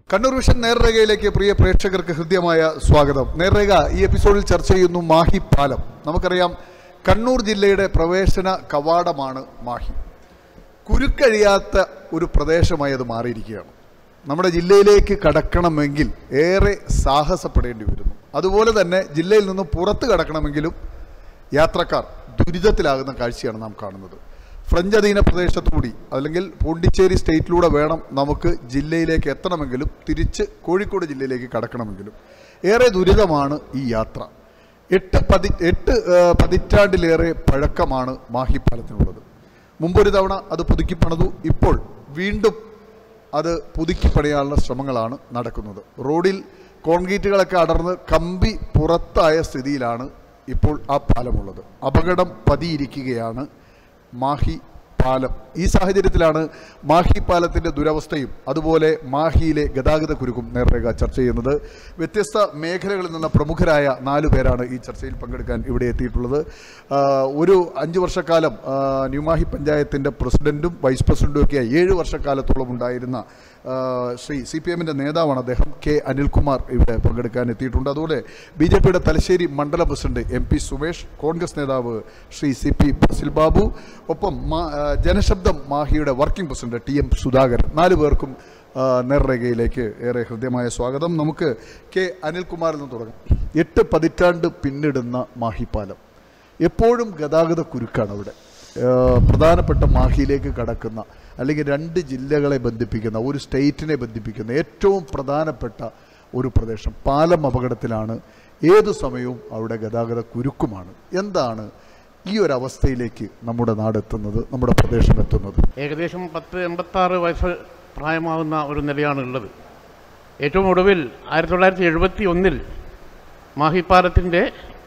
Kannur vision നേർരേഖയിലേക്ക് പ്രിയ പ്രേക്ഷകർക്ക് ഹൃദ്യമായ സ്വാഗതം നേർരേഖ ഈ എപ്പിസോഡിൽ ചർച്ച ചെയ്യുന്നു മാഹി പാലം നമുക്കറിയാം കണ്ണൂർ ജില്ലയുടെ പ്രവേശന കവാടമാണ് മാഹി കുരുക്കഴിയാത്ത ഒരു പ്രദേശമായി അത് മാറിയിരിക്കുകയാണ് നമ്മുടെ ജില്ലയിലേക്ക് കടക്കണമെങ്കിൽ ഏറെ സാഹസപ്പെടേണ്ടി വരുന്നു അതുപോലെ തന്നെ ജില്ലയിൽ നിന്ന് പുറത്ത് കടക്കണമെങ്കിലും യാത്രക്കാർ ദുരിതത്തിലാകുന്ന കാഴ്ചയാണ് നാം കാണുന്നത് ഫ്രഞ്ച് അധീന പ്രദേശത്തുകൂടി അല്ലെങ്കിൽ പോണ്ടിച്ചേരി സ്റ്റേറ്റിലൂടെ വേണം നമുക്ക് ജില്ലയിലേക്ക് എത്തണമെങ്കിലും തിരിച്ച് കോഴിക്കോട് ജില്ലയിലേക്ക് കടക്കണമെങ്കിലും ഏറെ ദുരിതമാണ് ഈ യാത്ര എട്ട് പതി എട്ട് ആ, പതിറ്റാണ്ടിലേറെ പഴക്കമാണ് മാഹി പാലത്തിനുള്ളത് മുമ്പൊരു തവണ അത് പുതുക്കി പണിതു ഇപ്പോൾ വീണ്ടും അത് പുതുക്കി പണിയാനുള്ള ശ്രമങ്ങളാണ് നടക്കുന്നത് റോഡിൽ കോൺക്രീറ്റുകളൊക്കെ അടർന്ന് കമ്പി പുറത്തായ സ്ഥിതിയിലാണ് ഇപ്പോൾ ആ പാലമുള്ളത് അപകടം പതിയിരിക്കുകയാണ് മാഹി പാലം ഈ സാഹചര്യത്തിലാണ് മാഹി പാലത്തിൻ്റെ ദുരവസ്ഥയും അതുപോലെ മാഹിയിലെ ഗതാഗത കുരുക്കും നേർരേഖ ചർച്ച ചെയ്യുന്നത് വ്യത്യസ്ത മേഖലകളിൽ നിന്ന് പ്രമുഖരായ നാലു പേരാണ് ഈ ചർച്ചയിൽ പങ്കെടുക്കാൻ ഇവിടെ എത്തിയിട്ടുള്ളത് ആ, ഒരു അഞ്ച് വർഷക്കാലം ആ, ന്യൂമാഹി പഞ്ചായത്തിൻ്റെ പ്രസിഡന്റും വൈസ് പ്രസിഡന്റും ഒക്കെ ഏഴ് വർഷക്കാലത്തോളം ഉണ്ടായിരുന്ന ആ, ശ്രീ സി പി എമ്മിൻ്റെ നേതാവാണ് അദ്ദേഹം കെ അനിൽകുമാർ ഇവിടെ പങ്കെടുക്കാൻ എത്തിയിട്ടുണ്ട് അതുപോലെ ബി ജെ പിയുടെ തലശ്ശേരി മണ്ഡല president M P Sumesh Congress നേതാവ് Shri C P Basil Babu ഒപ്പം മാ- ആ, ജനശബ്ദം മാഹിയുടെ working president T M Sudhakaran നാലു പേർക്കും ആ, നേർരേഖയിലേക്ക് ഏറെ ഹൃദ്യമായ സ്വാഗതം നമുക്ക് കെ അനിൽകുമാറിൽ നിന്ന് തുടങ്ങാം എട്ട് പതിറ്റാണ്ട് പിന്നിടുന്ന മാഹിപ്പാലം എപ്പോഴും ഗതാഗത കുരുക്കാണ് അവിടെ ഏഹ് പ്രധാനപ്പെട്ട മാഹിയിലേക്ക് കടക്കുന്ന അല്ലെങ്കിൽ രണ്ട് ജില്ലകളെ ബന്ധിപ്പിക്കുന്ന ഒരു സ്റ്റേറ്റിനെ ബന്ധിപ്പിക്കുന്ന ഏറ്റവും പ്രധാനപ്പെട്ട ഒരു പ്രദേശം പാലം അപകടത്തിലാണ് ഏതു സമയവും അവിടെ ഗതാഗത കുരുക്കുമാണ് എന്താണ് ഈ ഒരു അവസ്ഥയിലേക്ക് നമ്മുടെ നാടെത്തുന്നത് നമ്മുടെ പ്രദേശം എത്തുന്നത് ഏകദേശം പത്ത് എൺപത്താറ് വയസ്സ് പ്രായമാവുന്ന ഒരു നിലയാണ് ഉള്ളത് ഏറ്റവും ഒടുവിൽ ആയിരത്തി തൊള്ളായിരത്തി എഴുപത്തി ഒന്നിൽ മാഹിപ്പാലത്തിൻ്റെ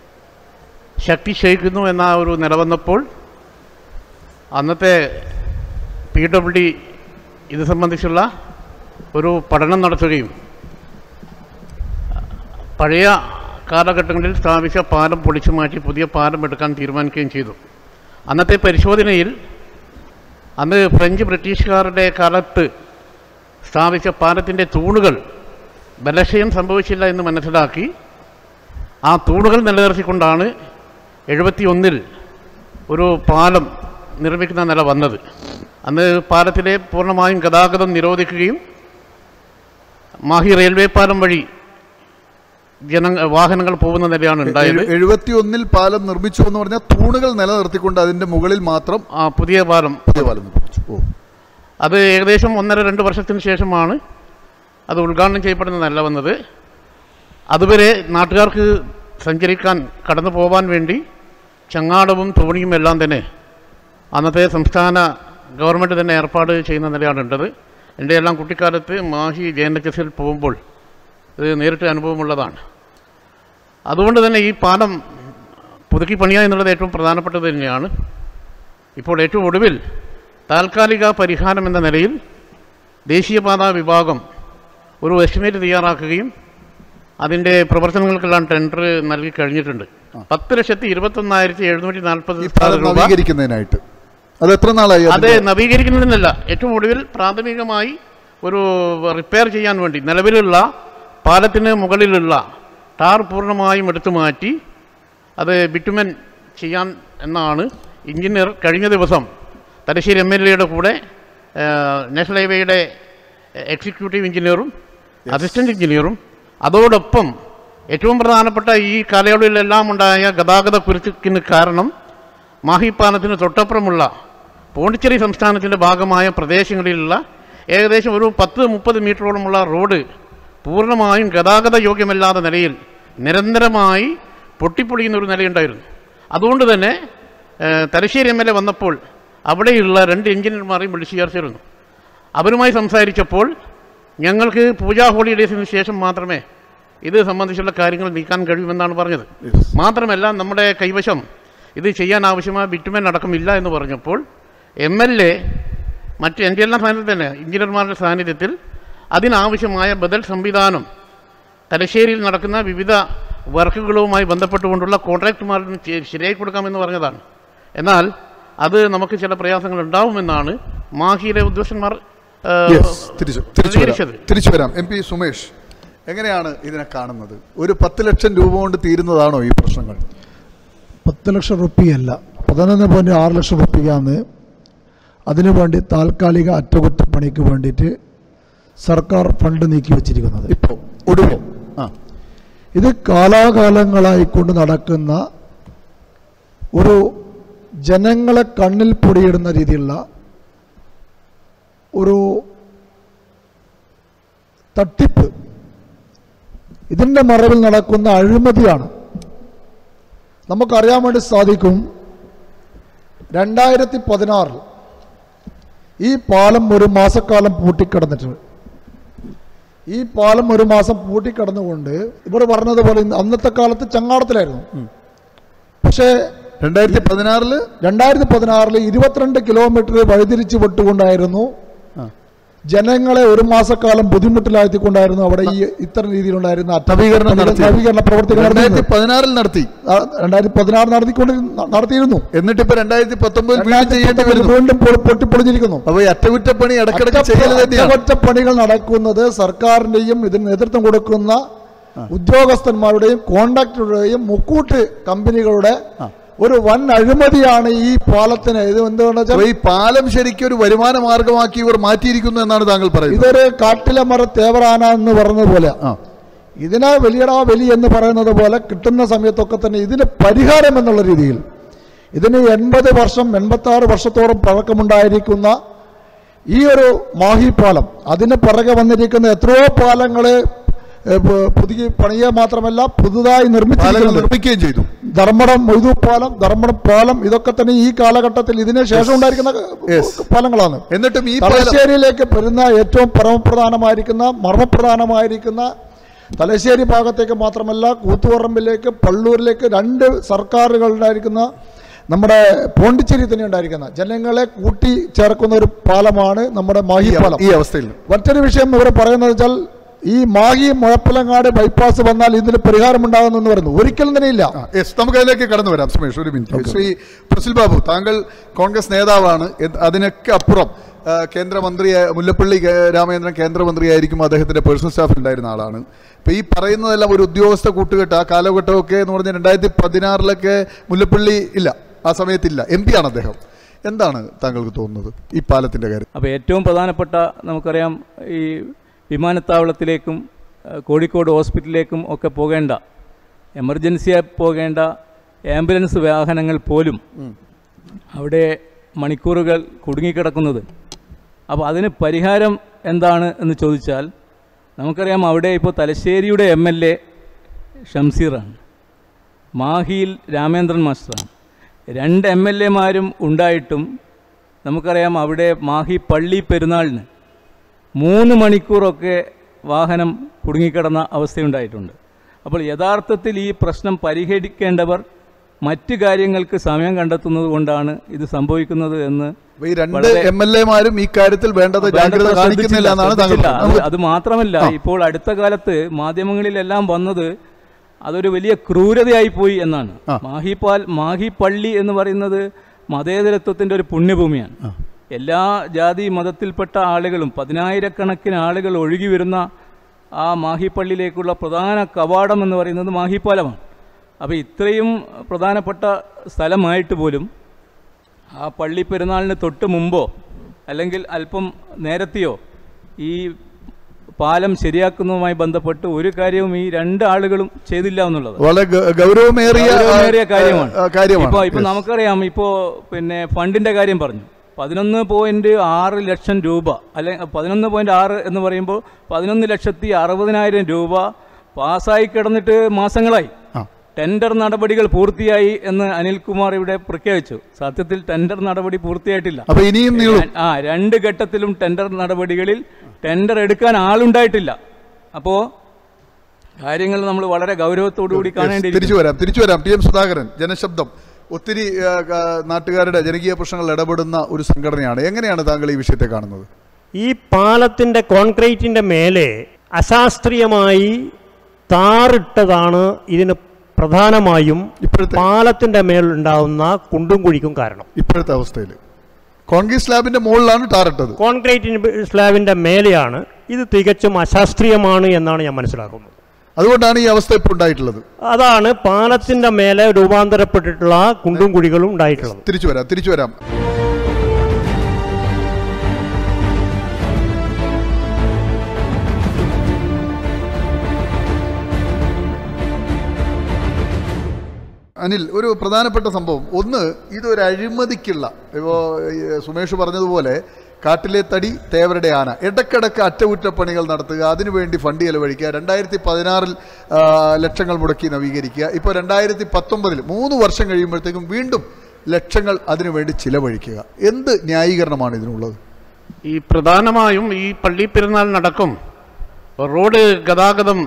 ശക്തി ക്ഷയിക്കുന്നു എന്ന ഒരു നില വന്നപ്പോൾ അന്നത്തെ പി ഡബ്ല്യു ഡി ഇത് സംബന്ധിച്ചുള്ള ഒരു പഠനം നടത്തുകയും പഴയ കാലഘട്ടങ്ങളിൽ സ്ഥാപിച്ച പാലം പൊളിച്ചു മാറ്റി പുതിയ പാലം എടുക്കാൻ തീരുമാനിക്കുകയും ചെയ്തു അന്നത്തെ പരിശോധനയിൽ അന്ന് ഫ്രഞ്ച് ബ്രിട്ടീഷുകാരുടെ കാലത്ത് സ്ഥാപിച്ച പാലത്തിൻ്റെ തൂണുകൾ ബലക്ഷയം സംഭവിച്ചില്ല എന്ന് മനസ്സിലാക്കി ആ തൂണുകൾ നിലനിർത്തിക്കൊണ്ടാണ് എഴുപത്തി ഒന്നിൽ ഒരു പാലം നിർമ്മിക്കുന്ന നില വന്നത് അന്ന് പാലത്തിലെ പൂർണ്ണമായും ഗതാഗതം നിരോധിക്കുകയും മാഹി റെയിൽവേ പാലം വഴി ജന വാഹനങ്ങൾ പോകുന്ന നിലയാണ് ഉണ്ടായത് എഴുപത്തി ഒന്നിൽ പാലം നിർമ്മിച്ചു എന്ന് പറഞ്ഞാൽ തൂണുകൾ നിലനിർത്തിക്കൊണ്ട് അതിന്റെ മുകളിൽ മാത്രം ആ പുതിയ പാലം പുതിയ പാലം നിർമ്മിച്ചു ഓ അത് ഏകദേശം ഒന്നര രണ്ട് വർഷത്തിന് ശേഷമാണ് അത് ഉദ്ഘാടനം ചെയ്യപ്പെടുന്ന നല്ല വന്നത് അതുവരെ നാട്ടുകാർക്ക് സഞ്ചരിക്കാൻ കടന്നു പോകാൻ വേണ്ടി ചങ്ങാടവും തോണിയും എല്ലാം തന്നെ അന്നത്തെ സംസ്ഥാന ഗവൺമെൻറ് തന്നെ ഏർപ്പാട് ചെയ്യുന്ന നിലയാണ് ഉണ്ടത് എൻ്റെ എല്ലാം കുട്ടിക്കാലത്ത് മാഹി ജെ എൻ എച്ച് എസിൽ പോകുമ്പോൾ ഇത് നേരിട്ട് അനുഭവമുള്ളതാണ് അതുകൊണ്ട് തന്നെ ഈ പാലം പുതുക്കി പണിയുക എന്നുള്ളത് ഏറ്റവും പ്രധാനപ്പെട്ടത് തന്നെയാണ് ഇപ്പോൾ ഏറ്റവും ഒടുവിൽ താൽക്കാലിക പരിഹാരം എന്ന നിലയിൽ ദേശീയപാതാ വിഭാഗം ഒരു എസ്റ്റിമേറ്റ് തയ്യാറാക്കുകയും അതിൻ്റെ പ്രവർത്തനങ്ങൾക്കെല്ലാം ടെൻഡർ നൽകി കഴിഞ്ഞിട്ടുണ്ട് പത്ത് ലക്ഷത്തി ഇരുപത്തൊന്നായിരത്തി എഴുന്നൂറ്റി നാൽപ്പത് ഈ പാലം രൂപ നവീകരിക്കുന്നതിനായിട്ട് അത് എത്ര നാളായി അത് അതിന്റെ- നവീകരിക്കുന്നതിനല്ല ഏറ്റവും ഒടുവിൽ പ്രാഥമികമായി ഒരു റിപ്പയർ ചെയ്യാൻ വേണ്ടി നിലവിലുള്ള പാലത്തിന് മുകളിലുള്ള ടാർ പൂർണ്ണമായും എടുത്തു മാറ്റി അത് ബിറ്റുമൻ ചെയ്യാൻ എന്നാണ് എഞ്ചിനീയർ കഴിഞ്ഞ ദിവസം തലശ്ശേരി എം എൽ എയുടെ കൂടെ ആ, നാഷണൽ ഹൈവേയുടെ എക്സിക്യൂട്ടീവ് എഞ്ചിനീയറും അസിസ്റ്റൻറ്റ് എഞ്ചിനീയറും അതോടൊപ്പം ഏറ്റവും പ്രധാനപ്പെട്ട ഈ കാലയളവിലെല്ലാം ഉണ്ടായ ഗതാഗത കുരുക്കിന് കാരണം മാഹിപ്പാലത്തിന് തൊട്ടപ്പുറമുള്ള പോണ്ടിച്ചേരി സംസ്ഥാനത്തിൻ്റെ ഭാഗമായ പ്രദേശങ്ങളിലുള്ള ഏകദേശം ഒരു പത്ത് മുപ്പത് മീറ്ററോളമുള്ള റോഡ് പൂർണ്ണമായും ഗതാഗത യോഗ്യമല്ലാത്ത നിലയിൽ നിരന്തരമായി പൊട്ടിപ്പൊളിയുന്ന ഒരു നിലയുണ്ടായിരുന്നു അതുകൊണ്ട് തന്നെ ഏഹ്, തലശ്ശേരി എം എൽ എ വന്നപ്പോൾ അവിടെയുള്ള രണ്ട് എഞ്ചിനീയർമാരെയും വിളിച്ചു ചേർത്തിരുന്നു അവരുമായി സംസാരിച്ചപ്പോൾ ഞങ്ങൾക്ക് പൂജാ ഹോളിഡേയ്സിന് ശേഷം മാത്രമേ ഇത് സംബന്ധിച്ചുള്ള കാര്യങ്ങൾ നീക്കാൻ കഴിയുമെന്നാണ് പറഞ്ഞത് Yes. മാത്രമല്ല നമ്മുടെ കൈവശം ഇത് ചെയ്യാൻ ആവശ്യമായ ബിറ്റുമൻ അടക്കമില്ല എന്ന് പറഞ്ഞപ്പോൾ എം എൽ എ മറ്റ് എൻ്റെ എല്ലാ സാന്നിധ്യത്തിൽ തന്നെ എഞ്ചിനീയർമാരുടെ സാന്നിധ്യത്തിൽ അതിനാവശ്യമായ ബദൽ സംവിധാനം തലശ്ശേരിയിൽ നടക്കുന്ന വിവിധ വർക്കുകളുമായി ബന്ധപ്പെട്ടുകൊണ്ടുള്ള കോൺട്രാക്ടുമാരിന് ചെ- ശരിയായി കൊടുക്കാമെന്ന് പറഞ്ഞതാണ് എന്നാൽ അത് നമുക്ക് ചില പ്രയാസങ്ങൾ ഉണ്ടാവുമെന്നാണ് മാഹിയിലെ ഉദ്യോഗസ്ഥന്മാർ ഏഹ്, Yes, തിരിച്ചു തിരിച്ചു വരാം പ്രതികരിച്ചത്. തിരിച്ചു വരാം എം പി സുമേഷ് എങ്ങനെയാണ് ഇതിനെ കാണുന്നത് ഒരു പത്ത് ലക്ഷം രൂപ കൊണ്ട് തീരുന്നതാണോ ഈ പ്രശ്നങ്ങൾ പത്ത് ലക്ഷം റുപ്യയല്ല പതിനൊന്ന് പോയിന്റ് ആറ് ലക്ഷം റുപ്യയാണ് അതിനു വേണ്ടി താൽക്കാലിക അറ്റകുറ്റപ്പണിക്ക് വേണ്ടിയിട്ട് സർക്കാർ ഫണ്ട് നീക്കി വച്ചിരിക്കുന്നത് ഇപ്പോ ഒടുവിൽ ആ ഇത് കാലാകാലങ്ങളായിക്കൊണ്ട് നടക്കുന്ന ഒരു ജനങ്ങളെ കണ്ണിൽ പൊടിയിടുന്ന രീതിയിലുള്ള ഒരു തട്ടിപ്പ് ഇതിൻ്റെ മറവിൽ നടക്കുന്ന അഴിമതിയാണ് നമുക്കറിയാൻ വേണ്ടി സാധിക്കും രണ്ടായിരത്തി പതിനാറിൽ ഈ പാലം ഒരു മാസക്കാലം പൂട്ടിക്കിടന്നിട്ടുണ്ട് ഈ പാലം ഒരു മാസം പൂട്ടിക്കിടന്നുകൊണ്ട് ഇവർ പറഞ്ഞതുപോലെ ഇന്ന് അന്നത്തെ കാലത്ത് ചങ്ങാടത്തിലായിരുന്നു പക്ഷേ രണ്ടായിരത്തി പതിനാറില് രണ്ടായിരത്തി പതിനാറിൽ ഇരുപത്തിരണ്ട് കിലോമീറ്റർ വഴിതിരിച്ചു വിട്ടുകൊണ്ടായിരുന്നു ആ. ജനങ്ങളെ ഒരു മാസക്കാലം ബുദ്ധിമുട്ടിലാഴ്ത്തിക്കൊണ്ടായിരുന്നു അവിടെ ഈ ഇത്തരം രീതിയിലുണ്ടായിരുന്ന നവീകരണം നടത്തി. നവീകരണ പ്രവർത്തികൾ രണ്ടായിരത്തി നടത്തിയിരുന്നത്. പതിനാറിൽ നടത്തി ആ, രണ്ടായിരത്തി പതിനാറ് നടത്തിക്കൊണ്ട് നടത്തിയിരുന്നു എന്നിട്ട് ഇപ്പൊ രണ്ടായിരത്തി പത്തൊമ്പതിൽ വീണ്ടും രണ്ടായിരത്തി ചെയ്യേണ്ടി പത്തൊമ്പതിൽ വരുന്നു വീണ്ടും പൊ- പൊട്ടിപ്പൊളിഞ്ഞിരിക്കുന്നു അപ്പൊ ഈ അറ്റകുറ്റപ്പണി ഇടക്കിടക്ക് അറ്റപ്പ- ചെയ്യൽ തന്നെയാണ് അറ്റകുറ്റപ്പണികൾ നടക്കുന്നത് സർക്കാരിന്റെയും ഇതിന് നേതൃത്വം കൊടുക്കുന്ന ഉദ്യോഗസ്ഥന്മാരുടെയും കോൺട്രാക്ടറുടെയും മുക്കൂട്ട് കമ്പനികളുടെ ഒരു വൻ അഴിമതിയാണ് ഈ പാലത്തിന് ഇത് എന്തുകൊണ്ടെന്ന് അപ്പൊ വെച്ചാൽ ഈ പാലം ശരിക്കും ഒരു വരുമാന മാർഗമാക്കി ഇവർ മാറ്റിയിരിക്കുന്നു എന്നാണ് താങ്കൾ പറയുന്നത് ഇതൊരു കാട്ടിലെ മര തേവറാന എന്ന് പറഞ്ഞത് പോലെ ആ. ഇതിനെ വലിയടാ വലി എന്ന് പറയുന്നത് പോലെ കിട്ടുന്ന സമയത്തൊക്കെ തന്നെ ഇതിന് പരിഹാരം എന്നുള്ള രീതിയിൽ ഇതിന് എൺപത് വർഷം എൺപത്തി ആറ് വർഷത്തോളം പഴക്കമുണ്ടായിരിക്കുന്ന ഈ ഒരു മാഹി പാലം അതിന് പിറകെ വന്നിരിക്കുന്ന എത്രയോ പാലങ്ങള് ഏ, പു- പുതിയ പണിയ മാത്രമല്ല പുതുതായി പാലങ്ങൾ നിർമ്മിച്ചിരിക്കുന്നത് നിർമ്മിക്കുകയും ചെയ്തു ധർമ്മടം മൊയ്തു പാലം ധർമ്മടം പാലം ഇതൊക്കെ തന്നെ ഈ കാലഘട്ടത്തിൽ ഇതിന് ശേഷം ഉണ്ടായിരിക്കുന്ന Yes. പാലങ്ങളാണ് എന്നിട്ടും ഈ പാലം തലശ്ശേരിയിലേക്ക് വരുന്ന ഏറ്റവും പരമപ്രധാനമായിരിക്കുന്ന മർമ്മപ്രധാനമായിരിക്കുന്ന തലശ്ശേരി ഭാഗത്തേക്ക് മാത്രമല്ല കൂത്തുപറമ്പിലേക്ക് പള്ളൂരിലേക്ക് രണ്ട് സർക്കാരുകളുണ്ടായിരിക്കുന്ന നമ്മുടെ പോണ്ടിച്ചേരി തന്നെ ഉണ്ടായിരിക്കുന്ന ജനങ്ങളെ കൂട്ടി ചേർക്കുന്ന ഒരു പാലമാണ് നമ്മുടെ മാഹി ഈ- പാലം ഈ അവസ്ഥയിൽ മറ്റൊരു വിഷയം ഇവർ പറയുന്നത് വെച്ചാൽ ഈ മാഹി മുഴപ്പിലങ്ങാട് ബൈപ്പാസ് വന്നാൽ ഇതിന് പരിഹാരം ഉണ്ടാകുമെന്ന് പറയുന്നു ഒരിക്കലും തന്നെ ഇല്ല യെസ് നമുക്ക് അതിലേക്ക് കടന്നു വരാം സുമേഷ് ഒരു മിനിറ്റ് ശ്രീ പ്രസിൽ ബാബു താങ്കൾ കോൺഗ്രസ് നേതാവാണ് എന്ത് അതിനൊക്കെ അപ്പുറം ആ, കേന്ദ്രമന്ത്രി മുല്ലപ്പള്ളി കേ- രാമചന്ദ്രൻ കേന്ദ്രമന്ത്രിയായിരിക്കും അദ്ദേഹത്തിന്റെ പേഴ്സണൽ സ്റ്റാഫിൽ ഉണ്ടായിരുന്ന ആളാണ് ഇപ്പൊ ഈ പറയുന്നതെല്ലാം ഒരു ഉദ്യോഗസ്ഥ കൂട്ടുകെട്ട് ആ കാലഘട്ടമൊക്കെ എന്ന് പറഞ്ഞാൽ രണ്ടായിരത്തി പതിനാറിലൊക്കെ മുല്ലപ്പള്ളി ഇല്ല ആ സമയത്തില്ല എം പി ആണ് അദ്ദേഹം എന്താണ് താങ്കൾക്ക് തോന്നുന്നത് ഈ പാലത്തിന്റെ കാര്യം അപ്പോൾ ഏറ്റവും പ്രധാനപ്പെട്ട നമുക്കറിയാം ഈ വിമാനത്താവളത്തിലേക്കും ഏഹ്, കോഴിക്കോട് ഹോസ്പിറ്റലിലേക്കും ഒക്കെ പോകേണ്ട എമർജൻസിയായി പോകേണ്ട ആംബുലൻസ് വാഹനങ്ങൾ പോലും അവിടെ മണിക്കൂറുകൾ കുടുങ്ങിക്കിടക്കുന്നത് അപ്പോൾ അതിന് പരിഹാരം എന്താണ് എന്ന് ചോദിച്ചാൽ നമുക്കറിയാം അവിടെ ഇപ്പോൾ തലശ്ശേരിയുടെ എം എൽ എ ഷംസീറാണ് മാഹിയിൽ രാമേന്ദ്രൻ മാസ്റ്ററാണ് രണ്ട് എം എൽ എമാരും ഉണ്ടായിട്ടും നമുക്കറിയാം അവിടെ മാഹി പള്ളി പെരുന്നാളിന് മൂന്ന് മണിക്കൂറൊക്കെ വാഹനം കുടുങ്ങിക്കിടന്ന അവസ്ഥയുണ്ടായിട്ടുണ്ട് അപ്പോൾ യഥാർത്ഥത്തിൽ ഈ പ്രശ്നം പരിഹരിക്കേണ്ടവർ മറ്റ് കാര്യങ്ങൾക്ക് സമയം കണ്ടെത്തുന്നത് കൊണ്ടാണ് ഇത് സംഭവിക്കുന്നത് എന്ന് അപ്പൊ ഈ രണ്ട് വളരെ- എം എൽ എമാരും ഈ കാര്യത്തിൽ വേണ്ടത് ജാഗ്രത വേണ്ടത്ര കാണിക്കുന്നില്ല എന്നാണ് താങ്കൾ ശ്രദ്ധിച്ചില്ല. അത് പറയുന്നത്. അത് മാത്രമല്ല ഇപ്പോൾ അടുത്ത കാലത്ത് മാധ്യമങ്ങളിലെല്ലാം വന്നത് അതൊരു വലിയ ക്രൂരതയായി പോയി എന്നാണ് മാഹിപ്പാൽ മാഹി പള്ളി എന്ന് പറയുന്നത് മതേതരത്വത്തിന്റെ ഒരു പുണ്യഭൂമിയാണ് എല്ലാ ജാതി മതത്തിൽപ്പെട്ട ആളുകളും പതിനായിരക്കണക്കിന് ആളുകൾ ഒഴുകി വരുന്ന ആ മാഹിപ്പള്ളിയിലേക്കുള്ള പ്രധാന കവാടം എന്ന് പറയുന്നത് മാഹിപ്പാലമാണ് അപ്പോൾ ഇത്രയും പ്രധാനപ്പെട്ട സ്ഥലമായിട്ട് പോലും ആ പള്ളി പെരുന്നാളിന് തൊട്ട് മുമ്പോ അല്ലെങ്കിൽ അല്പം നേരത്തെയോ ഈ പാലം ശരിയാക്കുന്നതുമായി ബന്ധപ്പെട്ട് ഒരു കാര്യവും ഈ രണ്ട് ആളുകളും ചെയ്തില്ല എന്നുള്ളത് വളരെ ഗ- ഗൗരവമേറിയ ഗൗരവമേറിയ കാര്യമാണ് ആ, കാര്യമാണ് ഇപ്പൊ ഇപ്പൊ Yes. നമുക്കറിയാം ഇപ്പോ പിന്നെ ഫണ്ടിന്റെ കാര്യം പറഞ്ഞു പതിനൊന്ന് പോയിന്റ് ആറ് ലക്ഷം രൂപ അല്ലെ പതിനൊന്ന് പോയിന്റ് ആറ് എന്ന് പറയുമ്പോൾ പതിനൊന്ന് ലക്ഷത്തി അറുപതിനായിരം രൂപ പാസ്സായി കിടന്നിട്ട് മാസങ്ങളായി ആ. ടെൻഡർ നടപടികൾ പൂർത്തിയായി എന്ന് അനിൽകുമാർ ഇവിടെ പ്രഖ്യാപിച്ചു സത്യത്തിൽ ടെൻഡർ നടപടി പൂർത്തിയായിട്ടില്ല അപ്പൊ ഇനിയും നീളും ര- ആ രണ്ട് ഘട്ടത്തിലും ടെൻഡർ നടപടികളിൽ ടെൻഡർ എടുക്കാൻ ആളുണ്ടായിട്ടില്ല അപ്പോ കാര്യങ്ങൾ നമ്മൾ വളരെ ഗൗരവത്തോടു കൂടി കാണേണ്ടിയിരിക്കുന്നു തിരിച്ചു വരാം തിരിച്ചു വരാം ടി എം സുധാകരൻ ജനശബ്ദം ഒത്തിരി ആ, ആ, നാട്ടുകാരുടെ ജനകീയ പ്രശ്നങ്ങൾ ഇടപെടുന്ന ഒരു സംഘടനയാണ് എങ്ങനെയാണ് താങ്കൾ ഈ വിഷയത്തെ കാണുന്നത് ഈ പാലത്തിൻ്റെ കോൺക്രീറ്റിൻ്റെ മേലെ അശാസ്ത്രീയമായി താറിട്ടതാണ് ഇതിന് പ്രധാനമായും ഇപ്പോഴത്തെ പാലത്തിൻ്റെ മേൽ ഉണ്ടാവുന്ന കുണ്ടും കുഴിക്കും കാരണം ഇപ്പോഴത്തെ അവസ്ഥയിൽ കോൺക്രീറ്റ് സ്ലാബിന്റെ മുകളിലാണ് ടാറിട്ടത് കോൺക്രീറ്റ് സ്ലാബിൻ്റെ മേലെയാണ് ഇത് തികച്ചും അശാസ്ത്രീയമാണ് എന്നാണ് ഞാൻ മനസ്സിലാക്കുന്നത് അതുകൊണ്ടാണ് ഈ അവസ്ഥ ഇപ്പോൾ ഉണ്ടായിട്ടുള്ളത് അതാണ് പാലത്തിൻ്റെ മേലെ രൂപാന്തരപ്പെട്ടിട്ടുള്ള കുണ്ടും കുഴികളും ഉണ്ടായിട്ടുള്ളത് തിരിച്ചു വരാം തിരിച്ചു വരാം അനിൽ ഒരു പ്രധാനപ്പെട്ട സംഭവം ഒന്ന് ഇതൊരു അഴിമതിക്കുള്ള ഇപ്പോൾ സുമേഷ് പറഞ്ഞതുപോലെ കാട്ടിലെ തടി തേവരുടെ ആന ഇടക്കിടക്ക് അറ്റകുറ്റപ്പണികൾ നടത്തുക അതിനുവേണ്ടി ഫണ്ട് ചെലവഴിക്കുക രണ്ടായിരത്തി പതിനാറിൽ ലക്ഷങ്ങൾ മുടക്കി നവീകരിക്കുക ഇപ്പോൾ രണ്ടായിരത്തി പത്തൊമ്പതിൽ മൂന്ന് വർഷം കഴിയുമ്പോഴത്തേക്കും വീണ്ടും ലക്ഷങ്ങൾ അതിനുവേണ്ടി ചിലവഴിക്കുക എന്ത് ന്യായീകരണമാണ് ഇതിനുള്ളത് ഈ പ്രധാനമായും ഈ പള്ളി പെരുന്നാളിനടക്കം റോഡ് ഗതാഗതം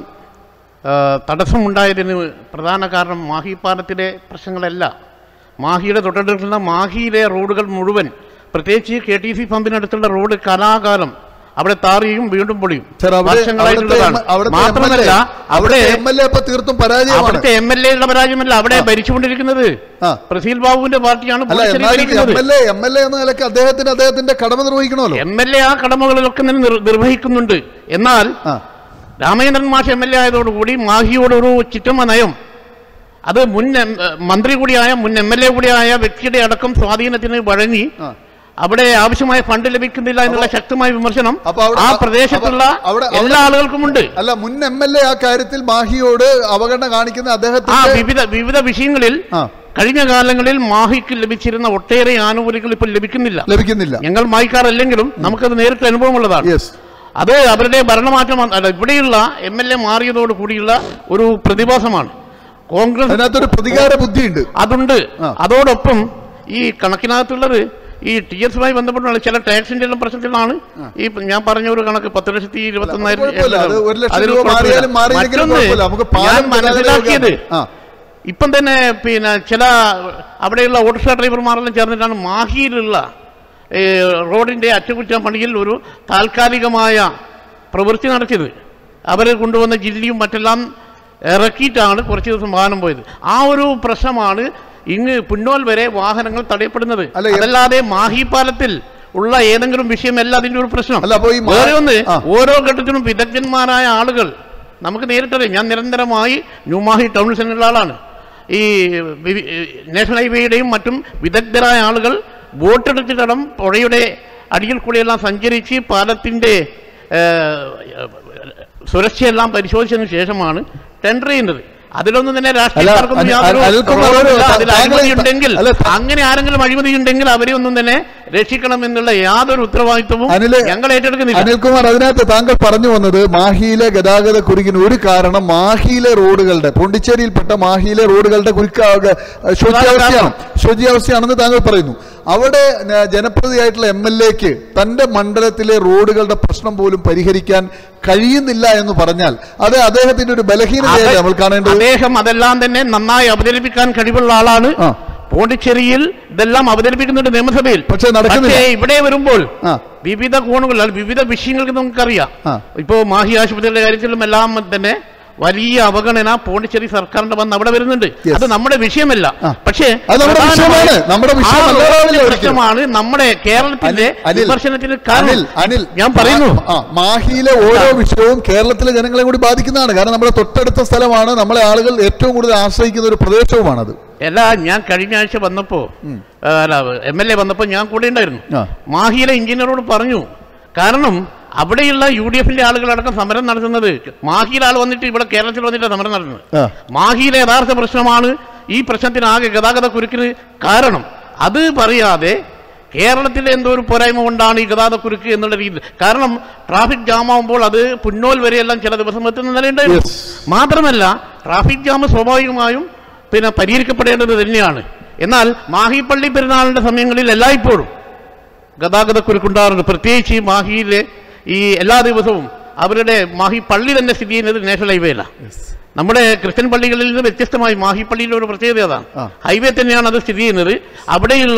ആ, തടസ്സമുണ്ടായതിന് പ്രധാന കാരണം മാഹി പാലത്തിലെ പ്രശ്നങ്ങളല്ല മാഹിയുടെ തൊട്ടടുത്തുള്ള മാഹിയിലെ റോഡുകൾ മുഴുവൻ പ്രത്യേകിച്ച് കെ ടി സി പമ്പിനടുത്തുള്ള റോഡ് കലാകാലം അവിടെ താറിയും വീണ്ടും പൊളിയും സാർ അവിടെ വർഷങ്ങളായിട്ടുള്ളതാണ് മാത്രമല്ല അവിടെ എം എൽ എ ഇപ്പൊ തീർത്തും പരാജയമാണ് അവിടുത്തെ എം എൽ എയുടെ പരാജയമല്ല അവിടെ ഭരിച്ചുകൊണ്ടിരിക്കുന്നത് ആ. പ്രസീൽ ബാബുവിന്റെ പാർട്ടിയാണ് അല്ല പുതുച്ചേരി എന്നാലും എം ഭരിക്കുന്നത് L A M L A എന്ന നിലയ്ക്ക് അദ്ദേഹത്തിന് അദ്ദേഹത്തിന്റെ കടമ നിർവഹിക്കണമല്ലോ എം എൽ എ ആ കടമകളിലൊക്കെ നിന്ന് നിർ- നിർവഹിക്കുന്നുണ്ട് എന്നാൽ ആ രാമചന്ദ്രൻ മാഷ് എം എൽ എ ആയതോടുകൂടി മാഹിയോടൊരു ചിറ്റമ്മ നയം അത് മുൻ എം- മന്ത്രി കൂടിയായ മുൻ എം എൽ എ കൂടിയായ വ്യക്തിയുടെ അടക്കം സ്വാധീനത്തിന് വഴങ്ങി ആ. അവിടെ ആവശ്യമായ ഫണ്ട് ലഭിക്കുന്നില്ല എന്നുള്ള ശക്തമായ വിമർശനം അപ്പൊ അവിടെ- ആ പ്രദേശത്തുള്ള അവിടെ- അവിടെ- എല്ലാ ആളുകൾക്കുമുണ്ട് അല്ല മുൻ എം എൽ എ ആ കാര്യത്തിൽ മാഹിയോട് അവഗണന കാണിക്കുന്ന ആ അദ്ദേഹത്തിന്റെ വിവിധ വിവിധ വിഷയങ്ങളിൽ ആ. കഴിഞ്ഞ കാലങ്ങളിൽ മാഹിക്ക് ലഭിച്ചിരുന്ന ഒട്ടേറെ ആനുകൂല്യങ്ങൾ ഇപ്പോൾ ലഭിക്കുന്നില്ല ലഭിക്കുന്നില്ല ഞങ്ങൾ മാഹിക്കാറല്ലെങ്കിലും നമുക്കത് നേരിട്ട് അനുഭവമുള്ളതാണ് യെസ് അത് അവരുടെ ഭരണമാറ്റം വന്ന- അല്ല, ഇവിടെയുള്ള എം എൽ എ മാറിയതോട് കൂടിയുള്ള ഒരു പ്രതിഭാസമാണ് കോൺഗ്രസ് അതിനകത്തൊരു പ്രതികാര ബുദ്ധിയുണ്ട് അതുണ്ട് ആ. അതോടൊപ്പം ഈ കണക്കിനകത്തുള്ളത് ഈ ടി എസുമായി ബന്ധപ്പെട്ടുള്ള ചില ടാക്സിന്റെ എല്ലാം പ്രശ്നത്തിലാണ് ഈ ഞാൻ പറഞ്ഞ ഒരു കണക്ക് പത്ത് ലക്ഷത്തി ഇരുപത്തി അത് കുഴപ്പമില്ല. അത് ഒരു ലക്ഷം രൂപ മാറിയാലും മാറിയില്ലെങ്കിലും കുഴപ്പമില്ല. നമുക്ക് പാലം ഞാൻ മനസ്സിലാക്കിയത് ആ ഇപ്പം തന്നെ പിന്നെ ചില അവിടെയുള്ള ഓട്ടോറിക്ഷ ഡ്രൈവർമാരെല്ലാം ചേർന്നിട്ടാണ് മാഹിയിലുള്ള ഏ, റോഡിൻ്റെ അറ്റകുറ്റപ്പണിയിൽ ഒരു താൽക്കാലികമായ പ്രവൃത്തി നടത്തിയത് അവർ കൊണ്ടുവന്ന ജില്ലയും മറ്റെല്ലാം ഇറക്കിയിട്ടാണ് കുറച്ച് ദിവസം വാഹനം പോയത് ആ ഒരു പ്രശ്നമാണ് ഇങ്ങ് പുന്നോൽ വരെ വാഹനങ്ങൾ തടയപ്പെടുന്നത് അല്ല, എം- അതല്ലാതെ മാഹി പാലത്തിൽ ഉള്ള ഏതെങ്കിലും വിഷയമല്ല അതിൻ്റെ ഒരു പ്രശ്നം അല്ല, അപ്പോ ഈ മാ- വേറെ ഒന്ന് ആ. ഓരോ ഘട്ടത്തിലും വിദഗ്ധന്മാരായ ആളുകൾ നമുക്ക് നേരിട്ടറിയാം ഞാൻ നിരന്തരമായി ന്യൂമാഹി ടൗണിൽ ചെന്നുള്ള ആളാണ് ഈ വി- നാഷണൽ ഹൈവേയുടെയും മറ്റും വിദഗ്ധരായ ആളുകൾ ബോട്ടെടുത്തിടം പുഴയുടെ അടിയിൽ കൂടിയെല്ലാം സഞ്ചരിച്ച് പാലത്തിൻ്റെ സുരക്ഷയെല്ലാം പരിശോധിച്ചതിന് ശേഷമാണ് ടെൻഡർ ചെയ്യുന്നത് അതിലൊന്നും തന്നെ രാഷ്ട്രീയക്കാർക്കൊന്നും അനിൽ- യാതൊരു അനിൽകുമാർ ഒരു- റോളുമില്ല. അതിൽ താങ്കൾ- അഴിമതി ഉണ്ടെങ്കിൽ അല്ല, അങ്ങനെ ആരെങ്കിലും അഴിമതി ഉണ്ടെങ്കിൽ അവരെ ഒന്നും തന്നെ രക്ഷിക്കണം എന്നുള്ള യാതൊരു ഉത്തരവാദിത്വവും അനില് ഞങ്ങൾ ഏറ്റെടുക്കുന്നില്ല അനിൽകുമാർ അതിനകത്ത് താങ്കൾ പറഞ്ഞു വന്നത് മാഹിയിലെ ഗതാഗത കുരുക്കിന് ഒരു കാരണം മാഹിയിലെ റോഡുകളുടെ പോണ്ടിച്ചേരിയിൽപ്പെട്ട മാഹിയിലെ റോഡുകളുടെ കുരുക്ക് ശോച്യാവസ്ഥയാണ് ശോച്യാവസ്ഥയാണെന്ന് താങ്കൾ പറയുന്നു അവിടെ ന- ജനപ്രതിയായിട്ടുള്ള എം എൽ എക്ക് തന്റെ മണ്ഡലത്തിലെ റോഡുകളുടെ പ്രശ്നം പോലും പരിഹരിക്കാൻ കഴിയുന്നില്ല എന്ന് പറഞ്ഞാൽ അത് അദ്ദേഹത്തിന്റെ ഒരു ബലഹീനതയല്ലേ അതെ- നമ്മൾ കാണേണ്ടത് അദ്ദേഹം അതെല്ലാം തന്നെ നന്നായി അവതരിപ്പിക്കാൻ കഴിവുള്ള ആളാണ് ആ. പോണ്ടിച്ചേരിയിൽ ഇതെല്ലാം അവതരിപ്പിക്കുന്നുണ്ട് നിയമസഭയിൽ പക്ഷേ നടക്കുന്നില്ല. പക്ഷേ ഇവിടെ വരുമ്പോൾ ആ. വിവിധ കോണുകൾ അല്ലെങ്കിൽ വിവിധ വിഷയങ്ങൾക്ക് നമുക്കറിയാം ആ. ഇപ്പോ മാഹി ആശുപത്രിയുടെ കാര്യത്തിലും എല്ലാം തന്നെ വലിയ അവഗണന പോണ്ടിച്ചേരി സർക്കാരിന്റെ വന്ന് അവിടെ വരുന്നുണ്ട് Yes. അത് നമ്മുടെ വിഷയമല്ല ആ. പക്ഷേ അത് നമ്മുടെ പ്രധാനമായും വിഷയമാണ്. നമ്മുടെ വിഷയമല്ല. ആ ഒരിക്കലും. പ്രശ്നമാണ് നമ്മുടെ കേരളത്തിന്റെ അനിൽ, വിമർശനത്തിന് അനിൽ കാരണം അനിൽ ഞാൻ പറയുന്നു ആ, മാഹിയിലെ ഓരോ വിഷയവും കേരളത്തിലെ ജനങ്ങളെ കൂടി ബാധിക്കുന്നതാണ് കാരണം നമ്മുടെ തൊട്ടടുത്ത സ്ഥലമാണ് നമ്മളെ ആളുകൾ ഏറ്റവും കൂടുതൽ ആശ്രയിക്കുന്ന ഒരു പ്രദേശവുമാണത് അല്ല ഞാൻ കഴിഞ്ഞ ആഴ്ച വന്നപ്പോ ആ, അല്ല എം എൽ എ വന്നപ്പോ ഞാൻ കൂടെ ഉണ്ടായിരുന്നു ആ. മാഹിയിലെ എഞ്ചിനീയറോട് പറഞ്ഞു കാരണം അവിടെയുള്ള യു ഡി എഫിന്റെ ആളുകളടക്കം സമരം നടത്തുന്നത് മാഹിയിലെ ആൾ വന്നിട്ട് ഇവിടെ കേരളത്തിൽ വന്നിട്ട് സമരം നടത്തുന്നത് ആ. മാഹിയിലെ യഥാർത്ഥ പ്രശ്നമാണ് ഈ പ്രശ്നത്തിന് ആകെ ഗതാഗത കുരുക്കിന് കാരണം അത് പറയാതെ കേരളത്തിലെ എന്തോ ഒരു പോരായ്മ കൊണ്ടാണ് ഈ ഗതാഗത കുരുക്ക് എന്നുള്ള രീതിയിൽ കാരണം ട്രാഫിക് ജാമാകുമ്പോൾ അത് പുന്നോൽ വരെയെല്ലാം ചില ദിവസം എത്തുന്ന നിലയുണ്ടായിരുന്നു Yes. മാത്രമല്ല ട്രാഫിക് ജാം സ്വാഭാവികമായും പിന്നെ പരിഹരിക്കപ്പെടേണ്ടത് തന്നെയാണ് എന്നാൽ മാഹിപ്പള്ളി പെരുന്നാളിന്റെ സമയങ്ങളിൽ എല്ലായ്പ്പോഴും ഗതാഗത കുരുക്കുണ്ടാറുണ്ട് പ്രത്യേകിച്ച് ഈ മാഹിയിലെ ഈ എല്ലാ ദിവസവും അവരുടെ മാഹി പള്ളി തന്നെ സ്ഥിതി ചെയ്യുന്നത് നാഷണൽ ഹൈവേയിലാണ് നമ്മുടെ ക്രിസ്ത്യൻ പള്ളികളിൽ നിന്ന് വ്യത്യസ്തമായി മാഹി പള്ളിയിലെ ഒരു പ്രത്യേകത അതാണ് ആ. ഹൈവേ തന്നെയാണ് അത് സ്ഥിതി ചെയ്യുന്നത് അവിടെയുള്ള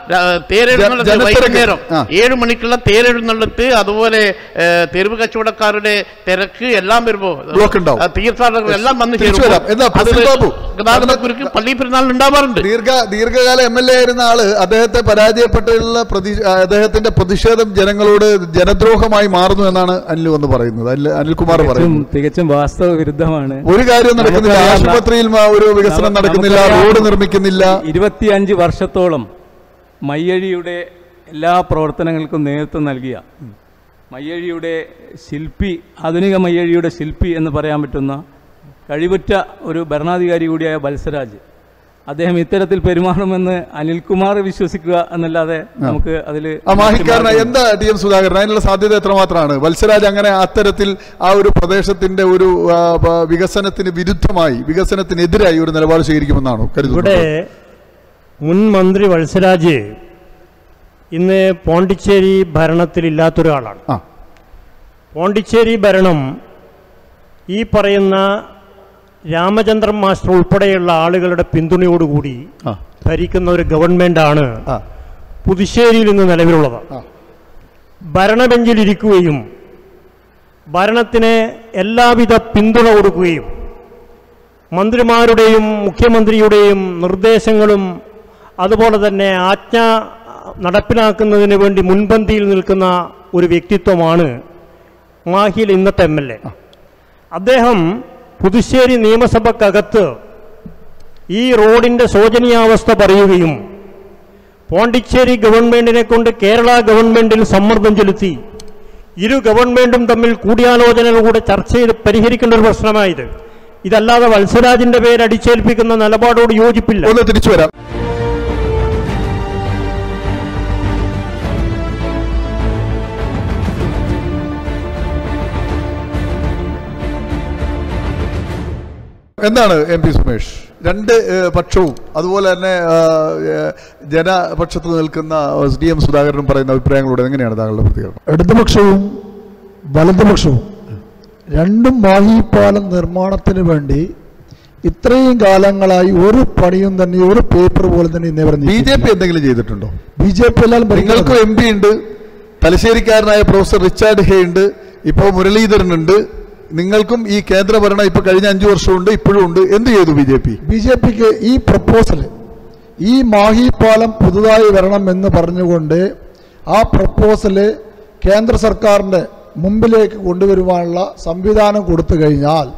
ര- തേരെഴുന്നള്ളത്ത് ജനത്തിരക്ക്. വൈകുന്നേരം ആ. ഏഴ് മണിക്കുള്ള തേരെഴുന്നള്ളത്ത് അതുപോലെ ഏ, തെരുവ് കച്ചവടക്കാരുടെ തിരക്ക് എല്ലാം വരുമ്പോ ബ്ലോക്ക് ഉണ്ടാവും. ആ, തീർത്ഥാടകർ എല്ലാം വന്ന് തിരിച്ചു ചേരുമ്പോൾ വരാം. എന്താ, അത് പ്രസിഡന്റ് ബാബു? ഗതാഗത കുരുക്ക് പള്ളി പെരുന്നാളിന് ഉണ്ടാവാറുണ്ട് ദീർഘ ദീർഘകാല എം എൽ എ ആയിരുന്ന ആള് അദ്ദേഹത്തെ പരാജയപ്പെട്ടുള്ള പ്രതി അദ്ദേഹത്തിന്റെ പ്രതിഷേധം ജനങ്ങളോട് ജനദ്രോഹമായി മാറുന്നു എന്നാണ് അനിൽ വന്ന് പറയുന്നത് അനിൽ അനിൽകുമാർ തികച്ചും പറയുന്നത് തികച്ചും വാസ്തവ വിരുദ്ധമാണ് ഒരു കാര്യവും നടക്കുന്നില്ല നമുക്കറിയാം, ആശുപത്രിയിൽ മ- ഒരു വികസനം നമുക്ക് നടക്കുന്നില്ല നമുക്കറിയാം, റോഡ് നിർമ്മിക്കുന്നില്ല ഇരുപത്തിയഞ്ച് വർഷത്തോളം മയ്യഴിയുടെ എല്ലാ പ്രവർത്തനങ്ങൾക്കും നേതൃത്വം നൽകിയ മയ്യഴിയുടെ ശില്പി ആധുനിക മയ്യഴിയുടെ ശില്പി എന്ന് പറയാൻ പറ്റുന്ന കഴിവുറ്റ ഒരു ഭരണാധികാരി കൂടിയായ ബത്സരാജ് അദ്ദേഹം ഇത്തരത്തിൽ പെരുമാറുമെന്ന് അനിൽകുമാർ വിശ്വസിക്കുക എന്നല്ലാതെ നമുക്ക് അതിൽ ആ മാഹിക്കാരന എന്താ ടി എം സുധാകരൻ അതിനുള്ള സാധ്യത എത്രമാത്രമാണ് വത്സരാജ് അങ്ങനെ അത്തരത്തിൽ ആ ഒരു പ്രദേശത്തിന്റെ ഒരു ആ, പ- വികസനത്തിന് വിരുദ്ധമായി വികസനത്തിനെതിരായി ഒരു നിലപാട് സ്വീകരിക്കുമെന്നാണോ ഇവിടെ കരുതുന്നത് മുൻ മന്ത്രി വത്സരാജ് ഇന്ന് പോണ്ടിച്ചേരി ഭരണത്തിലില്ലാത്തൊരാളാണ് ആ പോണ്ടിച്ചേരി ഭരണം ഈ പറയുന്ന രാമചന്ദ്രൻ മാസ്റ്റർ ഉൾപ്പെടെയുള്ള ആളുകളുടെ പിന്തുണയോടുകൂടി ആ ഭരിക്കുന്ന ഒരു ഗവൺമെൻറ്റാണ് ആ പുതുശ്ശേരിയിൽ ഇന്ന് നിലവിലുള്ളത് ആ. ഭരണബെഞ്ചിലിരിക്കുകയും ഭരണത്തിന് എല്ലാവിധ പിന്തുണ കൊടുക്കുകയും മന്ത്രിമാരുടെയും മുഖ്യമന്ത്രിയുടെയും നിർദ്ദേശങ്ങളും അതുപോലെ തന്നെ ആജ്ഞ നടപ്പിലാക്കുന്നതിന് വേണ്ടി മുൻപന്തിയിൽ നിൽക്കുന്ന ഒരു വ്യക്തിത്വമാണ് മാഹിയിൽ ഇന്നത്തെ എം എൽ എ അദ്ദേഹം പുതുശ്ശേരി നിയമസഭക്കകത്ത് ഈ റോഡിൻ്റെ ശോചനീയാവസ്ഥ പറയുകയും പോണ്ടിച്ചേരി ഗവൺമെന്റിനെ കൊണ്ട് കേരള ഗവൺമെന്റിൽ സമ്മർദ്ദം ചെലുത്തി ഇരു ഗവൺമെന്റും തമ്മിൽ കൂടിയാലോചനകളിലൂടെ ചർച്ച ചെയ്ത് പരിഹരിക്കേണ്ട ഒരു പ്രശ്നമായത് ഇതല്ലാതെ വത്സരാജിന്റെ പേര് അടിച്ചേൽപ്പിക്കുന്ന നിലപാടോട് യോജിപ്പില്ല ഒന്ന് തിരിച്ചു വരാം എന്താണ് എം പി സുമേഷ് രണ്ട് ഏഹ്, പക്ഷവും അതുപോലെ തന്നെ ആ, ഏഹ്, ജനപക്ഷത്ത് നിൽക്കുന്ന എസ് ഡി എം സുധാകരനും പറയുന്ന അഭിപ്രായങ്ങളോട് എങ്ങനെയാണ് താങ്കളുടെ പ്രതികരണം ഇടതുപക്ഷവും വലതുപക്ഷവും രണ്ടും മാഹി പാലം നിർമ്മാണത്തിന് വേണ്ടി ഇത്രയും കാലങ്ങളായി ഒരു പണിയും തന്നെ ഒരു പേപ്പർ പോലും തന്നെ ഇന്നേ വരെ ബി ജെ പി എന്തെങ്കിലും ചെയ്തിട്ടുണ്ടോ ബി ജെ പി എല്ലാവരും നിങ്ങൾക്കും ഭരിക്കുന്നത്. എം പി ഉണ്ട് തലശ്ശേരിക്കാരനായ പ്രൊഫസർ റിച്ചാർഡ് ഹേ ഉണ്ട് ഇപ്പോൾ മുരളീധരൻ ഉണ്ട് നിങ്ങൾക്കും ഈ കേന്ദ്രഭരണം ഇപ്പൊ കഴിഞ്ഞ അഞ്ചു വർഷമുണ്ട് ഇപ്പോഴും ഉണ്ട് എന്ത് ചെയ്തു B J P B J പിക്ക് ഈ പ്രപ്പോസൽ ഈ മാഹി പാലം പുതുതായി വരണം എന്ന് പറഞ്ഞുകൊണ്ട് ആ പ്രപ്പോസല് കേന്ദ്ര സർക്കാരിൻ്റെ മുമ്പിലേക്ക് കൊണ്ടുവരുവാനുള്ള സംവിധാനം കൊടുത്തു കഴിഞ്ഞാൽ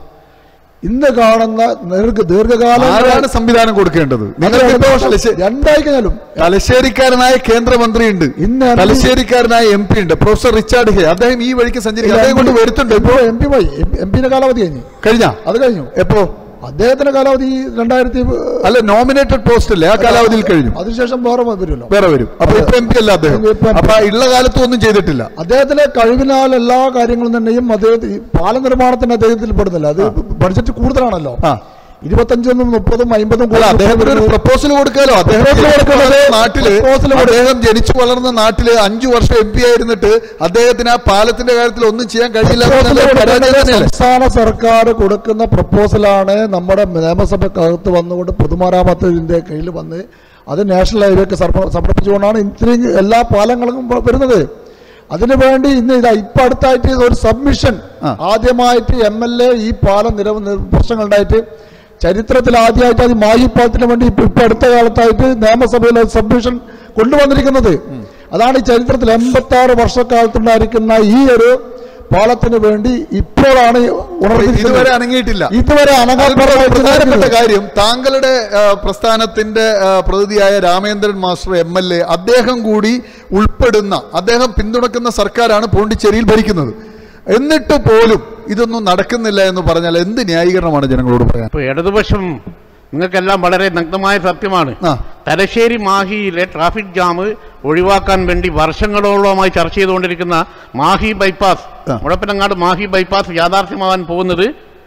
ഇന്ന് കാണുന്ന ദീർഘ ദീർഘകാല ആരാണ് സംവിധാനം കൊടുക്കേണ്ടത് നിങ്ങൾക്ക് ഇപ്പോ തലശ്ശേ- രണ്ടായി കഴിഞ്ഞാലും തലശ്ശേരിക്കാരനായ കേന്ദ്രമന്ത്രിയുണ്ട് ഇന്ന് തലശ്ശേരിക്കാരനായ എം പി ഉണ്ട് പ്രൊഫസർ റിച്ചാർഡ് ഹേ അദ്ദേഹം ഈ വഴിക്ക് സഞ്ചരിക്കും അദ്ദേഹം കൊണ്ട് വരുത്തുണ്ട് ഇപ്പോ എം പി പോയി എം പിന്റെ കാലാവധി കഴിഞ്ഞു കഴിഞ്ഞ അത് കഴിഞ്ഞു എപ്പോ അദ്ദേഹത്തിന്റെ കാലാവധി രണ്ടായിരത്തി അല്ല നോമിനേറ്റഡ് പോസ്റ്റ് അല്ലേ ആ കാലാവധിയിൽ കഴിഞ്ഞു അതിനുശേഷം വേറെ വരുമല്ലോ വേറെ വരും അപ്പൊ ഇപ്പൊ എം പി അല്ല അദ്ദേഹം ഇപ്പൊ MP. അപ്പൊ ആ ഉള്ള കാലത്തും ഒന്നും ചെയ്തിട്ടില്ല അദ്ദേഹത്തിന്റെ കഴിവിനാൽ എല്ലാ കാര്യങ്ങളും തന്നെയും അദ്ദേഹത്തിന് ഈ പാല നിർമ്മാണത്തിന് അദ്ദേഹത്തിൽ പെടുന്നില്ല അത് ബഡ്ജറ്റ് കൂടുതലാണല്ലോ ആ ഇരുപത്തഞ്ചും മുപ്പതും അമ്പതും അല്ല അദ്ദേഹത്തിന് ഒരു പ്രപ്പോസൽ കൊടുക്കാലോ അദ്ദേഹം Proposal ജനിച്ചു കൊടുക്കുന്നത് വളർന്ന നാട്ടില് proposal കൊടു- അദ്ദേഹം ജനിച്ചു വളർന്ന നാട്ടില് അഞ്ചു വർഷം എം പി ആയിരുന്നിട്ട് അദ്ദേഹത്തിന് ആ പാലത്തിന്റെ കാര്യത്തിൽ ഒന്നും ചെയ്യാൻ കഴിയില്ല എന്നുള്ളത് പരാജയം തന്നെയല്ലേ സംസ്ഥാന സർക്കാർ കൊടുക്കുന്ന പ്രപ്പോസലാണ് നമ്മുടെ നിയമസഭക്കകത്ത് വന്നുകൊണ്ട് പൊതുമരാമത്തിന്റെ കയ്യിൽ വന്ന് അത് നാഷണൽ ഹൈവേക്ക് സമർ- സമർപ്പിച്ചുകൊണ്ടാണ് ഇത്രയും എല്ലാ പാലങ്ങളും വ- വരുന്നത് അതിനുവേണ്ടി ഇന്ന് ഇതാ ഇപ്പൊ അടുത്തായിട്ട് ഒരു സബ്മിഷൻ ആ. ആദ്യമായിട്ട് എം എൽ എ ഈ പാലം നിരവധി പ്രശ്നങ്ങളുണ്ടായിട്ട് ചരിത്രത്തിൽ ആദ്യമായിട്ട് അത് മാഹി പാലത്തിന് വേണ്ടി ഇപ്പൊ ഇപ്പൊ അടുത്ത കാലത്തായിട്ട് നിയമസഭയിൽ സബ്മിഷൻ കൊണ്ടുവന്നിരിക്കുന്നത് അതാണ് ഈ ചരിത്രത്തിൽ എൺപത്തി ആറ് വർഷക്കാലത്തുണ്ടായിരിക്കുന്ന ഈ ഒരു പാലത്തിന് വേണ്ടി ഇപ്പോഴാണ് ഉണർന്നിരിക്കുന്നത്. ഇതുവരെ അനങ്ങിയിട്ടില്ല ഇതുവരെ അതിൽപ്പെട്ട അനങ്ങാൻ പ്രധാനപ്പെട്ട കാര്യം താങ്കളുടെ ആ, പ്രസ്ഥാനത്തിന്റെ ആ, പ്രതിനിധിയായ Ramendran master M L A അദ്ദേഹം കൂടി ഉൾപ്പെടുന്ന അദ്ദേഹം പിന്തുണക്കുന്ന സർക്കാരാണ് പോണ്ടിച്ചേരിയിൽ ഭരിക്കുന്നത് എന്നിട്ട് പോലും ഇതൊന്നും നടക്കുന്നില്ല എന്ന് പറഞ്ഞാൽ എന്ത് ന്യായീകരണമാണ് ജനങ്ങളോട് പറയാൻ ഇപ്പൊ ഇടതുപക്ഷം നിങ്ങൾക്കെല്ലാം വളരെ നഗ്നമായ സത്യമാണ് ആ. തലശ്ശേരി മാഹിയിലെ ട്രാഫിക് ജാം ഒഴിവാക്കാൻ വേണ്ടി വർഷങ്ങളോളമായി ചർച്ച ചെയ്തുകൊണ്ടിരിക്കുന്ന മാഹി ബൈപ്പാസ് ആ. മുഴപ്പനങ്ങാട് മാഹി ബൈപ്പാസ് യാഥാർത്ഥ്യമാകാൻ പോകുന്നത്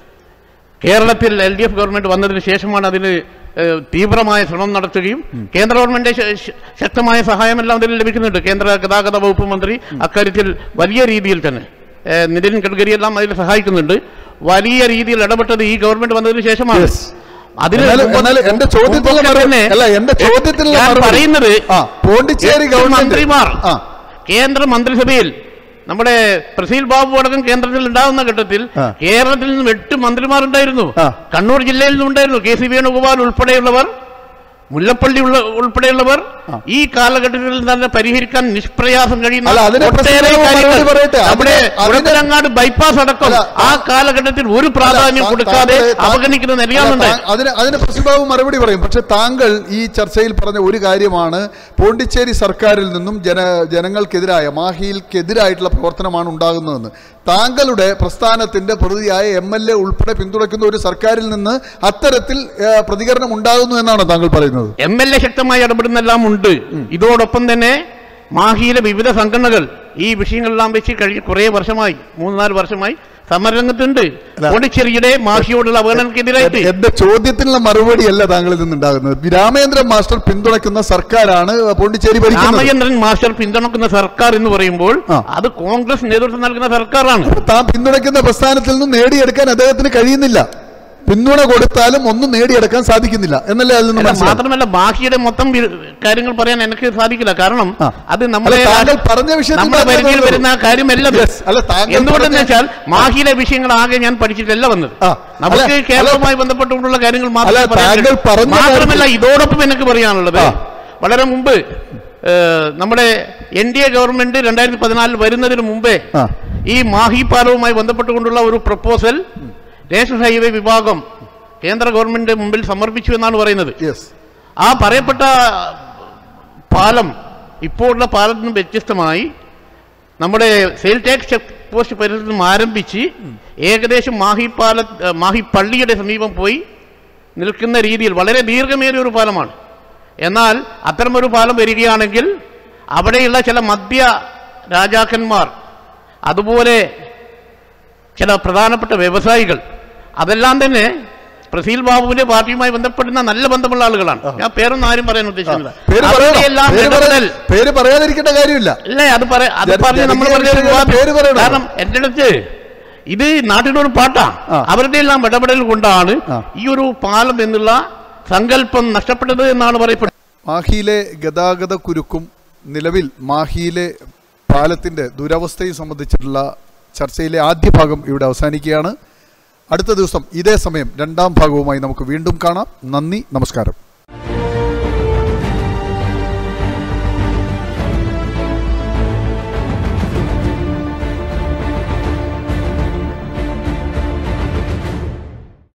കേരളത്തിൽ എൽ ഡി എഫ് ഗവൺമെന്റ് വന്നതിന് ശേഷമാണ് അതിന് ഏഹ്, തീവ്രമായ ശ്രമം നടത്തുകയും കേന്ദ്ര ഗവൺമെന്റ് ശ- ശ- ശക്തമായ സഹായമെല്ലാം അതിൽ ലഭിക്കുന്നുണ്ട് കേന്ദ്ര ഗതാഗത വകുപ്പ് മന്ത്രി അക്കാര്യത്തിൽ വലിയ രീതിയിൽ തന്നെ ഏഹ്, നിതിൻ ഗഡ്കരി എല്ലാം അതിൽ സഹായിക്കുന്നുണ്ട് വലിയ രീതിയിൽ ഇടപെട്ടത് ഈ ഗവൺമെന്റ് വന്നതിന് ശേഷമാണ് Yes. അതിന് എന്നാലും- മുമ്പ് എന്നാലും എന്റെ ചോദ്യത്തിനുള്ള മുമ്പൊക്കെ മറുപടി- തന്നെ അല്ല, എന്റെ ചോദ്യത്തിനുള്ള ഞാൻ മറുപടി- പറയുന്നത് ആ, പോണ്ടിച്ചേരി എട്ട് ഗവൺമെന്റ്- മന്ത്രിമാർ ആ. കേന്ദ്ര മന്ത്രിസഭയിൽ നമ്മുടെ പ്രസീൽ ബാബു അടക്കം കേന്ദ്രത്തിൽ ഉണ്ടാകുന്ന ഘട്ടത്തിൽ ആ. കേരളത്തിൽ നിന്നും എട്ട് മന്ത്രിമാരുണ്ടായിരുന്നു ആ. കണ്ണൂർ ജില്ലയിൽ നിന്നും ഉണ്ടായിരുന്നു കെ സി വേണുഗോപാൽ ഉൾപ്പെടെയുള്ളവർ മുല്ലപ്പള്ളി ഉള്ള ഉൾപ്പെടെയുള്ളവർ ഈ കാലഘട്ടത്തിൽ തന്നെ പരിഹരിക്കാൻ നിഷ്പ്രയാസം കഴിയുന്ന അല്ല, അതിന് ഒട്ടേറെ പ്രസീൽ ബാബു കാര്യങ്ങൾ മറുപടി പറയട്ടെ. അതിന് നമ്മുടെ അതിന് ഉടത്തരങ്ങാട് ബൈപ്പാസ് അടക്കം അല്ല, ആ കാലഘട്ടത്തിൽ ഒരു പ്രാധാന്യം താ- കൊടുക്കാതെ താങ്കളെ- താ- അല്ല, അവഗണിക്കുന്ന നിലയാണുണ്ടായത് താ- അതിന് അതിന് പ്രസിഡാവ് മറുപടി പറയും പക്ഷെ താങ്കൾ ഈ ചർച്ചയിൽ പറഞ്ഞ ഒരു കാര്യമാണ് പോണ്ടിച്ചേരി സർക്കാരിൽ നിന്നും ജന ജനങ്ങൾക്കെതിരായ മാഹിയിൽക്കെതിരായിട്ടുള്ള പ്രവർത്തനമാണ് ഉണ്ടാകുന്നതെന്ന് താങ്കളുടെ പ്രസ്ഥാനത്തിന്റെ പ്രതിയായ എം എൽ എ ഉൾപ്പെടെ പിന്തുണയ്ക്കുന്ന ഒരു സർക്കാരിൽ നിന്ന് അത്തരത്തിൽ ഏ, പ്രതികരണം ഉണ്ടാകുന്നു എന്നാണ് താങ്കൾ പറയുന്നത് എം എൽ എ ശക്തമായി ഇടപെടുന്നെല്ലാം ഉണ്ട് ഇതോടൊപ്പം തന്നെ മാഹിയിലെ വിവിധ സംഘടനകൾ ഈ വിഷയങ്ങളെല്ലാം വെച്ച് കഴിഞ്ഞ് കുറേ വർഷമായി മൂന്ന് നാല് വർഷമായി സമരരംഗത്തുണ്ട് പോണ്ടിച്ചേരിയുടെ മാഹിയോടുള്ള അവഗണനക്കെതിരായിട്ട് എന്റെ ചോദ്യത്തിനുള്ള മറുപടിയല്ല താങ്കളിൽ നിന്നുണ്ടാകുന്നത് രാമേന്ദ്രൻ മാസ്റ്റർ പിന്തുണയ്ക്കുന്ന സർക്കാരാണ് പോണ്ടിച്ചേരി ഭരിക്കുന്നത് രാമചന്ദ്രൻ മാസ്റ്റർ പിന്തുണക്കുന്ന സർക്കാർ എന്ന് പറയുമ്പോൾ ആ. അത് കോൺഗ്രസ് നേതൃത്വം നൽകുന്ന സർക്കാരാണ് താൻ പിന്തുണയ്ക്കുന്ന പ്രസ്ഥാനത്തിൽ നിന്ന് നേടിയെടുക്കാൻ അദ്ദേഹത്തിന് കഴിയുന്നില്ല പിന്തുണ കൊടുത്താലും ഒന്നും നേടിയെടുക്കാൻ സാധിക്കുന്നില്ല എന്നല്ലേ അതിൽ നിന്ന് അല്ല, മനസ്സിലായി മാത്രമല്ല ബാക്കിയുടെ മൊത്തം വി- കാര്യങ്ങൾ പറയാൻ എനിക്ക് സാധിക്കില്ല കാരണം ആ. അത് നമ്മുടെ അല്ല, താങ്കൾ പറഞ്ഞ വിഷയത്തിൽ നമ്മുടെ മാത്രമേ പരിധിയിൽ ഉള്ളൂ. വരുന്ന കാര്യമല്ല അത്. Yes. അല്ല, താങ്കൾ എന്തുകൊണ്ടെന്ന് പറഞ്ഞ- വെച്ചാൽ മാഹിയിലെ വിഷയങ്ങൾ ആകെ ഞാൻ പഠിച്ചിട്ടല്ല വന്നത് ആ. നമുക്ക് അല്ല, കേരളവുമായി ബന്ധപ്പെട്ടുകൊണ്ടുള്ള കാര്യങ്ങൾ അല്ല, മാത്രമേ പറയാൻ താങ്കൾ കഴിയൂ. പറഞ്ഞ മാത്രമല്ല ഇതോടൊപ്പം എനിക്ക് പറയാനുള്ളത് ആ. വളരെ മുമ്പ് ഏഹ്, നമ്മുടെ എൻ ഡി എ ഗവൺമെന്റ് രണ്ടായിരത്തി പതിനാലിൽ വരുന്നതിന് മുമ്പേ ആ. ഈ മാഹി പാലവുമായി ബന്ധപ്പെട്ടുകൊണ്ടുള്ള ഒരു പ്രപ്പോസൽ നാഷണൽ ഹൈവേ വിഭാഗം കേന്ദ്ര ഗവൺമെന്റ് മുമ്പിൽ സമർപ്പിച്ചു എന്നാണ് പറയുന്നത് യെസ് ആ പറയപ്പെട്ട പാലം ഇപ്പോഴുള്ള പാലത്തിൽ നിന്ന് വ്യത്യസ്തമായി നമ്മുടെ സെയിൽ ടാക്സ് ചെക്ക് പോസ്റ്റ് പരിസരത്ത് നിന്നും ആരംഭിച്ച് ഏകദേശം മാഹി പാല ഏഹ് മാഹി പള്ളിയുടെ സമീപം പോയി നിൽക്കുന്ന രീതിയിൽ വളരെ ദീർഘമേറിയ ഒരു പാലമാണ് എന്നാൽ അത്തരമൊരു പാലം വരികയാണെങ്കിൽ അവിടെയുള്ള ചില മധ്യ രാജാക്കന്മാർ അതുപോലെ ചില പ്രധാനപ്പെട്ട വ്യവസായികൾ അതെല്ലാം തന്നെ പ്രസീൽ ബാബുവിന്റെ പാർട്ടിയുമായി ബന്ധപ്പെടുന്ന നല്ല ബന്ധമുള്ള ആളുകളാണ് ഞാൻ പേരൊന്നും ആരും പറയാൻ ഉദ്ദേശിക്കുന്നില്ല പേര് അവരുടെയെല്ലാം പറയണം പേര് ഇടപെടൽ പറയാ- പേര് പറയാതിരിക്കേണ്ട കാര്യമില്ല ഇല്ലേ അത് പറ അത് ജന- പറഞ്ഞ് നമ്മൾ ജനകീയ വലിയൊരു വിഷയങ്ങളുടെ വിവാദം- പേര് പറയണം. കാരണം എന്റെ അടുത്ത് ഇത് നാട്ടിലൊരു പാട്ടാ ആ. അവരുടെ എല്ലാം ഇടപെടൽ കൊണ്ടാണ് ആ. ഈ ഒരു പാലം എന്നുള്ള സങ്കല്പം നഷ്ടപ്പെട്ടത് എന്നാണ് പറയപ്പെടുന്നത് മാഹിയിലെ ഗതാഗത കുരുക്കും നിലവിൽ മാഹിയിലെ പാലത്തിന്റെ ദുരവസ്ഥയും സംബന്ധിച്ചിട്ടുള്ള ചർച്ചയിലെ ആദ്യ ഭാഗം ഇവിടെ അവസാനിക്കുകയാണ് അടുത്ത ദിവസം ഇതേ സമയം രണ്ടാം ഭാഗവുമായി നമുക്ക് വീണ്ടും കാണാം നന്ദി നമസ്കാരം